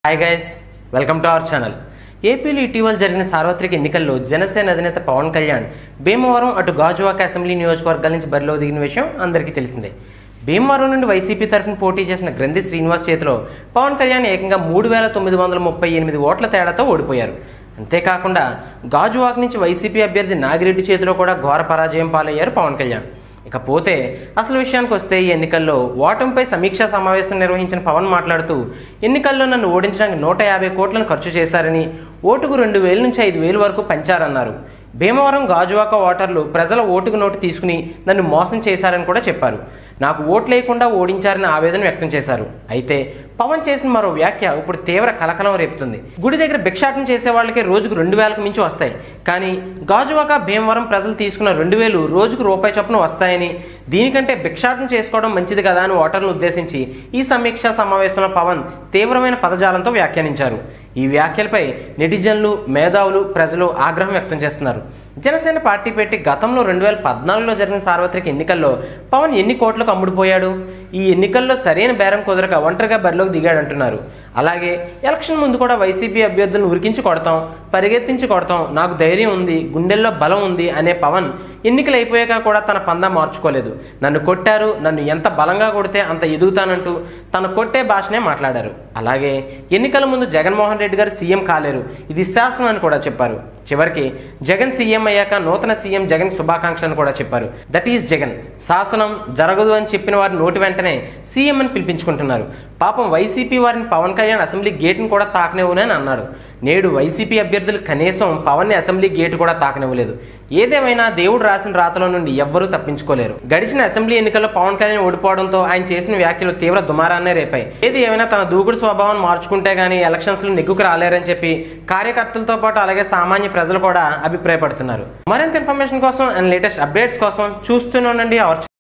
hi guys welcome to our channel ఏపీలో ఇటీవల జరిగిన సార్వత్రిక ఎన్నికల్లో జనసేన అధినేత పవన్ కళ్యాణ్ భీమవరం అటు గాజువాక అసెంబ్లీ నియోజకవర్గాల నుంచి బరిలో దిగిన విషయం అందరికీ తెలిసిందే భీమవరం నుండి వైసీపీ తరఫున పోటీ చేసిన గ్రంథి శ్రీనివాస్ చేతిలో పవన్ కళ్యాణ్ ఏకంగా మూడు వేల తొమ్మిది వందల ముప్పై ఎనిమిది ఓట్ల తేడాతో ఓడిపోయారు అంతేకాకుండా గాజువాక నుంచి వైసీపీ అభ్యర్థి నాగిరెడ్డి చేతిలో కూడా ఘోర పరాజయం పాలయ్యారు పవన్ కళ్యాణ్ ఇకపోతే అసలు విషయానికి వస్తే ఈ ఎన్నికల్లో ఓటమిపై సమీక్షా సమావేశం నిర్వహించిన పవన్ మాట్లాడుతూ ఎన్నికల్లో నన్ను ఓడించడానికి నూట యాభై కోట్లను ఖర్చు చేశారని ఓటుకు రెండు వేల నుంచి ఐదు వేలు వరకు పెంచారన్నారు భీమవరం గాజువాక ఓటర్లు ప్రజల ఓటుకు నోటు తీసుకుని నన్ను మోసం చేశారని కూడా చెప్పారు నాకు ఓటు లేకుండా ఓడించారని ఆవేదన వ్యక్తం చేశారు అయితే పవన్ చేసిన మరో వ్యాఖ్య ఇప్పుడు తీవ్ర కలకలం రేపుతుంది గుడి దగ్గర భిక్షాటన చేసే వాళ్ళకి రోజుకు రెండు వేలకు మించి వస్తాయి కానీ గాజువాక భీమవరం ప్రజలు తీసుకున్న రెండు వేలు రోజుకు రూపాయి చొప్పున వస్తాయని దీనికంటే భిక్షాటన చేసుకోవడం మంచిది కదా అని ఓటర్లను ఉద్దేశించి ఈ సమీక్షా సమావేశంలో పవన్ తీవ్రమైన పదజాలంతో వ్యాఖ్యానించారు ఈ వ్యాఖ్యలపై నెటిజన్లు మేధావులు ప్రజలు ఆగ్రహం వ్యక్తం చేస్తున్నారు జనసేన పార్టీ పెట్టి గతంలో రెండు వేల పద్నాలుగులో జరిగిన సార్వత్రిక ఎన్నికల్లో పవన్ ఎన్ని కోట్లకు అమ్ముడుపోయాడు ఈ ఎన్నికల్లో సరైన బేరం కుదరక ఒంటరిగా బరిలోకి దిగాడంటున్నారు అలాగే ఎలక్షన్ ముందు కూడా వైసీపీ అభ్యర్థులను ఉరికించి కొడతాం పరిగెత్తించి కొడతాం నాకు ధైర్యం ఉంది గుండెల్లో బలం ఉంది అనే పవన్ ఎన్నికలు అయిపోయాక కూడా తన పందా మార్చుకోలేదు నన్ను కొట్టారు నన్ను ఎంత బలంగా కొడితే అంత ఎదుగుతానంటూ తన కొట్టే భాషనే మాట్లాడారు అలాగే ఎన్నికల ముందు జగన్మోహన్ రెడ్డి గారు సీఎం కాలేరు ఇది శాసనం అని కూడా చెప్పారు చివరికి జగన్ సీఎం అయ్యాక నూతన సీఎం జగన్ శుభాకాంక్షలను కూడా చెప్పారు దట్ ఈస్ జగన్ శాసనం జరగదు అని చెప్పిన వారి నోటి వెంటనే సీఎం అని పిలిపించుకుంటున్నారు పాపం వైసీపీ వారిని పవన్ కళ్యాణ్ అసెంబ్లీ గేట్ను కూడా తాకనివ్వనని అన్నాడు నేడు వైసీపీ అభ్యర్థులు కనీసం పవన్ని అసెంబ్లీ గేటు కూడా తాకనివ్వలేదు ఏదేమైనా దేవుడు రాసిన రాతలో నుండి ఎవ్వరూ తప్పించుకోలేరు గడిచిన అసెంబ్లీ ఎన్నికల్లో పవన్ కళ్యాణ్ ఓడిపోవడంతో ఆయన చేసిన వ్యాఖ్యలు తీవ్ర దుమారాన్నే రేపాయి ఏది ఏమైనా తన దూకుడు స్వభావం మార్చుకుంటే గానీ ఎలక్షన్స్ లో నెగ్గుకు రాలేరని చెప్పి కార్యకర్తలతో పాటు అలాగే సామాన్య ప్రజలు కూడా అభిప్రాయపడుతున్నారు మరింత ఇన్ఫర్మేషన్ కోసం అండ్ లేటెస్ట్ అప్డేట్స్ కోసం చూస్తూనే ఉండండి అవర్